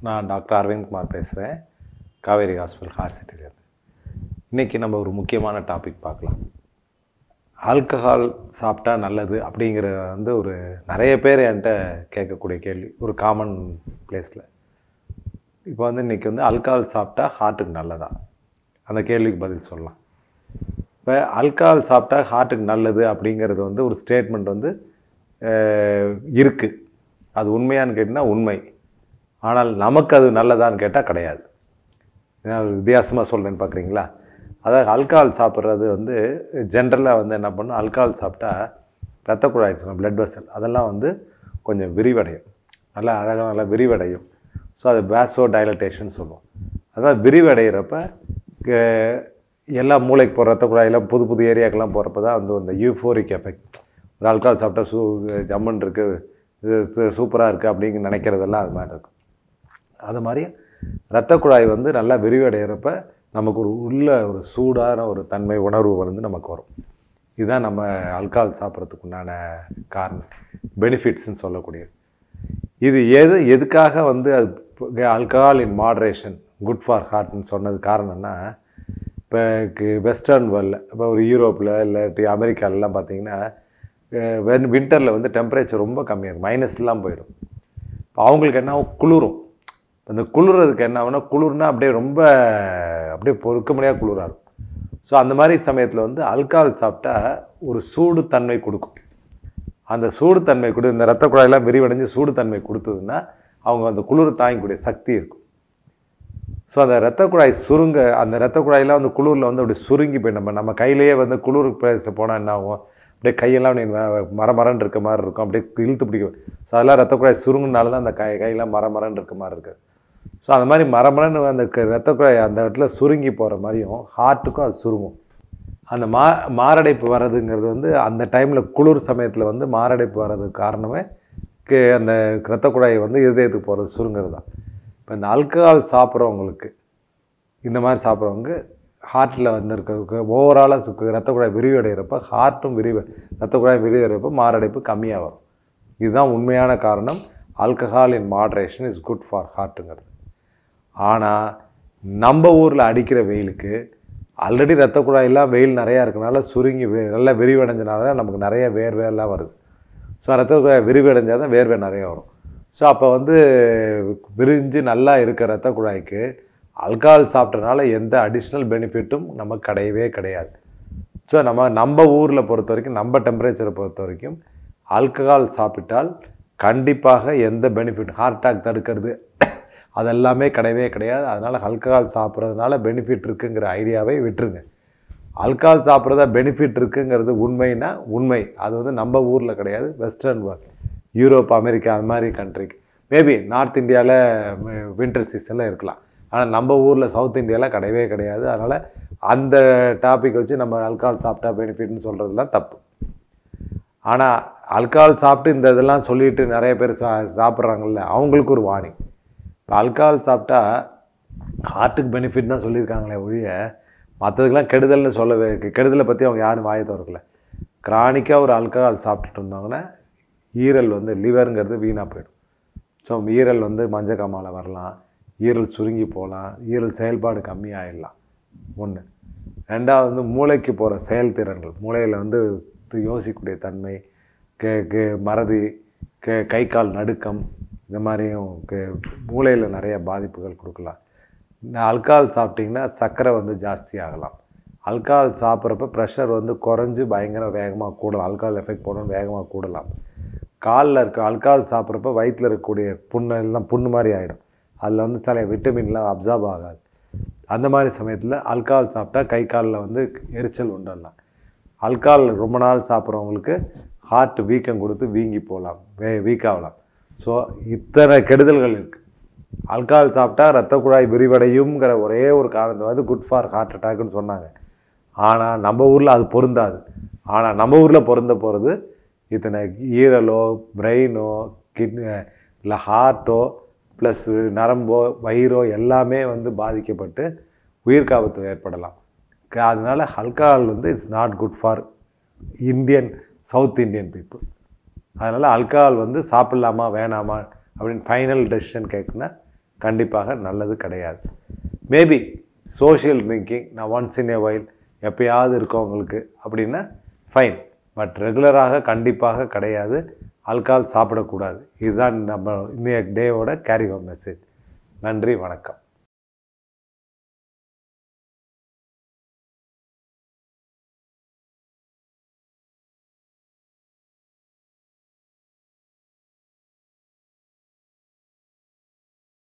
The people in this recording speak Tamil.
நான் டாக்டர் அரவிந்த்குமார் பேசுகிறேன் காவேரி ஹாஸ்பிட்டல் ஹார் சிட்டிலேருந்து இன்றைக்கி நம்ம ஒரு முக்கியமான டாபிக் பார்க்கலாம் ஆல்கஹால் சாப்பிட்டா நல்லது அப்படிங்கிற வந்து ஒரு நிறைய பேர் என்கிட்ட கேட்கக்கூடிய கேள்வி ஒரு காமன் பிளேஸில் இப்போ வந்து இன்றைக்கி வந்து ஆல்கஹால் சாப்பிட்டா ஹார்ட்டுக்கு நல்லதா அந்த கேள்விக்கு பதில் சொல்லலாம் இப்போ ஆல்கஹால் சாப்பிட்டா ஹார்ட்டுக்கு நல்லது அப்படிங்கிறது வந்து ஒரு ஸ்டேட்மெண்ட் வந்து இருக்குது அது உண்மையான்னு கேட்டிங்கன்னா உண்மை ஆனால் நமக்கு அது நல்லதான்னு கேட்டால் கிடையாது ஏன்னா ஒரு வித்தியாசமாக சொல்கிறேன்னு பார்க்குறீங்களா அதாவது ஆல்கஹால் சாப்பிட்றது வந்து ஜென்ரலாக வந்து என்ன பண்ணும் ஆல்கஹால் சாப்பிட்டா ரத்த குழாய் சொன்ன பிளட் வெசல் அதெல்லாம் வந்து கொஞ்சம் விரிவடையும் நல்லா அழகாக நல்லா விரிவடையும் ஸோ அது பேசோ டைலட்டேஷன் சொல்லுவோம் அதான் விரிவடைகிறப்ப அஹ், எல்லா மூளைக்கு போகிற ரத்த குழாயெல்லாம் புது புது ஏரியாக்கெல்லாம் போகிறப்ப தான் வந்து அந்த யூஃபோரிக் எஃபெக்ட் ஒரு ஆல்கஹால் சாப்பிட்டா சூ ஜம்மன் இருக்குது இது சூப்பராக இருக்குது அப்படிங்க நினைக்கிறதெல்லாம் அது மாதிரி இருக்கும் அது மாதிரி இரத்த குழாய் வந்து நல்லா விரிவடைகிறப்ப நமக்கு ஒரு உள்ள ஒரு சூடான ஒரு தன்மை உணர்வு வந்து நமக்கு வரும் இதுதான் நம்ம ஆல்கஹால் சாப்பிட்றதுக்கு உண்டான காரணம் பெனிஃபிட்ஸ்னு சொல்லக்கூடியது இது எது எதுக்காக வந்து அது alcohol in moderation good for ஹார்ட்னு சொன்னது காரணம்னா இப்போ வெஸ்டர்ன் வேர்ல்டில் இப்போ ஒரு யூரோப்பில் இல்லாட்டி அமெரிக்காலலாம் பார்த்தீங்கன்னா வென் வின்டரில் வந்து டெம்பரேச்சர் ரொம்ப கம்மியாக இருக்கும் மைனஸ்லாம் போயிடும் இப்போ அவங்களுக்கு என்ன ஆகும்? குளிரும் அந்த குளிர்றதுக்கு என்ன ஆகும்னா குளிர்னா அப்படியே ரொம்ப அப்படியே பொறுக்க முடியாத குளிராக இருக்கும் ஸோ அந்த மாதிரி சமயத்தில் வந்து ஆல்கஹால் சாப்பிட்டா ஒரு சூடு தன்மை கொடுக்கும் அந்த சூடு தன்மை கொடு இந்த ரத்த குழாயெல்லாம் விரிவடைஞ்சு சூடு தன்மை கொடுத்ததுன்னா அவங்க அந்த குளிர் தாங்கக்கூடிய சக்தி இருக்கும் ஸோ அந்த ரத்த குழாய் சுருங்க அந்த ரத்த குழாயெல்லாம் வந்து குளிரில் வந்து அப்படி சுருங்கி போய் நம்ம நம்ம கையிலேயே வந்து குளிர் பிரதேசத்தில் போனால் என்ன ஆகும் அப்படியே கையெல்லாம் நீ மர மரன்னு இருக்க மாதிரி இருக்கும் அப்படியே இழுத்து பிடிக்கும் ஸோ அதெல்லாம் ரத்த குழாய் சுருங்குனால தான் அந்த கை கையெல்லாம் மர மரன்னு இருக்க மாதிரி இருக்குது ஸோ அந்த மாதிரி மரமரன்னு அந்த க- ரத்த குழாய் அந்த இடத்துல சுருங்கி போகிற மாதிரியும் ஹார்ட்டுக்கும் அது சுருங்கும் அந்த மா மாரடைப்பு வர்றதுங்கிறது வந்து அந்த டைமில் குளிர் சமயத்தில் வந்து மாரடைப்பு வர்றதுக்கு காரணமே கே- அந்த ரத்த குழாய் வந்து இருதயத்துக்கு போகிறது சுருங்கிறது தான் இப்போ இந்த ஆல்கஹால் சாப்பிட்றவங்களுக்கு இந்த மாதிரி சாப்பிட்றவங்க ஹார்ட்டில் வந்து இருக்க ஓவராலாக ரத்த குழாய் விரிவடைகிறப்ப ஹார்ட்டும் விரிவ ரத்த குழாய் விரிவடைகிறப்ப மாரடைப்பு கம்மியாக வரும் இதுதான் உண்மையான காரணம் alcohol in moderation is good for ஹார்ட்டுங்கிறது ஆனால் நம்ம ஊரில் அடிக்கிற வெயிலுக்கு ஆல்ரெடி ரத்த குழாயெல்லாம் வெயில் நிறையா இருக்கனால சுருங்கி வே- நல்லா விரிவடைஞ்சனால தான் நமக்கு நிறைய வேர்வையெல்லாம் வருது ஸோ ரத்த குழாய் விரிவடைஞ்சால் தான் வேர்வை நிறைய வரும் ஸோ அப்போ வந்து விரிஞ்சு நல்லா இருக்க ரத்த குழாய்க்கு ஆல்கஹால் சாப்பிட்டனால எந்த அடிஷ்னல் பெனிஃபிட்டும் நமக்கு கிடையவே கிடையாது ஸோ நம்ம நம்ம ஊரில் பொறுத்த வரைக்கும் நம்ம டெம்பரேச்சரை பொறுத்த வரைக்கும் ஆல்கஹால் சாப்பிட்டால் கண்டிப்பாக எந்த பெனிஃபிட் ஹார்ட் அட்டாக் தடுக்கிறது அதெல்லாமே கிடையவே கிடையாது அதனால் ஆல்கஹால் சாப்பிட்றதுனால பெனிஃபிட் இருக்குங்கிற ஐடியாவை விட்டுருங்க ஆல்கஹால் சாப்பிட்றதா பெனிஃபிட் இருக்குங்கிறது உண்மைனா உண்மை அது வந்து நம்ம ஊரில் கிடையாது வெஸ்டர்ன் வேர்ல்ட் யூரோப் அமெரிக்கா அது மாதிரி கண்ட்ரிக்கு மேபி நார்த் இந்தியாவில் வின்டர் சீசனில் இருக்கலாம் ஆனால் நம்ம ஊரில் சவுத் இந்தியாவில் கிடையவே கிடையாது அதனால் அந்த டாபிக் வச்சு நம்ம ஆல்கஹால் சாப்பிட்டா பெனிஃபிட்னு சொல்கிறதுலாம் தப்பு ஆனால் ஆல்கஹால் சாப்பிட்டு இந்த இதெல்லாம் சொல்லிட்டு நிறைய பேர் சா சாப்பிட்றாங்கல்ல அவங்களுக்கு ஒரு வார்னிங் இப்போ ஆல்கஹால் சாப்பிட்டா ஹார்ட்டுக்கு பெனிஃபிட் தான் சொல்லியிருக்காங்களே ஒழிய மற்றதுக்கெல்லாம் கெடுதல்னு சொல்லவே கெடுதலை பற்றி அவங்க யாரும் வாயை திறக்கல கிரானிக்காக ஒரு ஆல்கஹால் சாப்பிட்டுட்டு இருந்தாங்கன்னா ஈரல் வந்து லிவருங்கிறது வீணாக போயிடும் ஸோ ஈரல் வந்து மஞ்சக்காமால வரலாம் ஈரல் சுருங்கி போகலாம் ஈரல் செயல்பாடு கம்மியாயிடலாம் ஒன்று ரெண்டாவது வந்து மூளைக்கு போகிற செயல்திறன்கள் மூளையில் வந்து து- யோசிக்கக்கூடிய தன்மை கே கே மறதி கே கை கால் நடுக்கம் இந்த மாதிரியும் கே மூளையில் நிறைய பாதிப்புகள் கொடுக்கலாம் இந்த ஆல்கஹால் சாப்பிட்டிங்கன்னா சர்க்கரை வந்து ஜாஸ்தி ஆகலாம் ஆல்கஹால் சாப்பிட்றப்ப ப்ரெஷர் வந்து குறைஞ்சு பயங்கர வேகமாக கூடலாம் ஆல்கஹால் எஃபெக்ட் போடணும் வேகமாக கூடலாம் காலில் இருக்க ஆல்கஹால் சாப்பிட்றப்ப வயிற்றில் இருக்கக்கூடிய புண்ணு எல்லாம் புண்ணு மாதிரி ஆகிடும் அதில் வந்து சில விட்டமின்லாம் அப்சார்ப் ஆகாது அந்த மாதிரி சமயத்தில் ஆல்கஹால் சாப்பிட்டா கை காலில் வந்து எரிச்சல் உண்டாடலாம் ஆல்கஹால் ரொம்ப நாள் சாப்பிட்றவங்களுக்கு ஹார்ட் வீக்கம் கொடுத்து வீங்கி போகலாம் வே வீக் ஆகலாம் ஸோ இத்தனை கெடுதல்கள் இருக்குது ஆல்கஹால் சாப்பிட்டா ரத்த குழாய் விரிவடையுங்கிற ஒரே ஒரு காரணத்தை வந்து குட் ஃபார் ஹார்ட் அட்டாக்னு சொன்னாங்க ஆனால் நம்ம ஊரில் அது பொருந்தாது ஆனால் நம்ம ஊரில் பொருந்த போகிறது இத்தனை ஈரலோ பிரெயினோ கிட்னி இல்லை ஹார்ட்டோ ப்ளஸ் நரம்போ வயிறோ எல்லாமே வந்து பாதிக்கப்பட்டு உயிர்காபத்து ஏற்படலாம் க- அதனால ஆல்கஹால் வந்து it's not good for Indian south Indian people அதனால் ஆல்கஹால் வந்து சாப்பிட்லாமா வேணாமா அப்படின்னு ஃபைனல் டெசிஷன் கேட்குன்னா கண்டிப்பாக நல்லது கிடையாது மேபி சோஷியல் ட்ரிங்கிங் நான் ஒன்ஸ் இன் ஏ வைல் எப்பயாவது இருக்கவங்களுக்கு அப்படின்னா ஃபைன் பட் ரெகுலராக கண்டிப்பாக கிடையாது ஆல்கஹால் சாப்பிடக்கூடாது இதுதான் நம்ம இந்த டேவோட கேரி மெசேஜ் நன்றி வணக்கம்